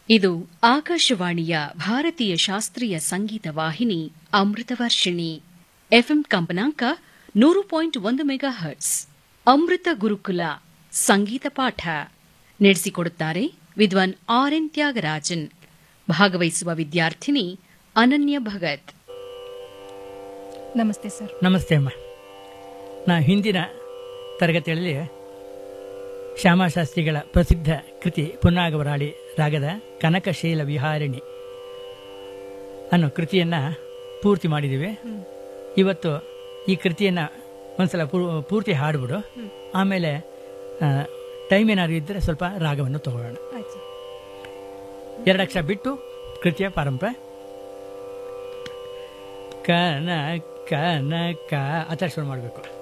ಇದು ಆಕಾಶವಾಣಿಯ ಭಾರತೀಯ ಶಾಸ್ತ್ರೀಯ ಸಂಗೀತ ವಾಹಿನಿ ಅಮೃತವರ್ಷಿಣಿ ಎಫ್ಎಂ ಕಂಪನಾಂಕ ನೂರು ಪಾಯಿಂಟ್ ಒಂದು ಮೆಗಾ ಹರ್ಟ್ಸ್ ಅಮೃತ ಗುರುಕುಲ ಸಂಗೀತ ಪಾಠ ನಡೆಸಿಕೊಡುತ್ತಾರೆ ವಿದ್ವಾನ್ ಆರ್ ಎನ್ ತ್ಯಾಗರಾಜನ್ ಭಾಗವಹಿಸುವ ವಿದ್ಯಾರ್ಥಿನಿ ಅನನ್ಯ ಭಗತ್ ನಮಸ್ತೆ ಸರ್ ನಮಸ್ತೆ ಅಮ್ಮ ನಾ ಹಿಂದಿನ ತರಗತಿಯಲ್ಲಿ ಶ್ಯಾಮಶಾಸ್ತ್ರಿಗಳ ಪ್ರಸಿದ್ಧ ಕೃತಿ ಪುನ್ನಾಗವರಾಳಿ ರಾಗದ ಕನಕಶೀಲ ವಿಹಾರಿಣಿ ಅನ್ನೋ ಕೃತಿಯನ್ನು ಪೂರ್ತಿ ಮಾಡಿದ್ದೀವಿ ಇವತ್ತು ಈ ಕೃತಿಯನ್ನು ಒಂದ್ಸಲ ಪೂ- ಪೂರ್ತಿ ಹಾಡ್ಬಿಡು ಆಮೇಲೆ ಟೈಮ್ ಏನಾದ್ರು ಇದ್ದರೆ ಸ್ವಲ್ಪ ರಾಗವನ್ನು ತಗೊಳ್ಳೋಣ ಆಯ್ತು ಎರಡು ಅಕ್ಷರ ಬಿಟ್ಟು ಕೃತಿಯ ಪಾರಂಪರೆ ಕನ ಕನ ಕ ಆ ಥರ ಶುರು ಮಾಡಬೇಕು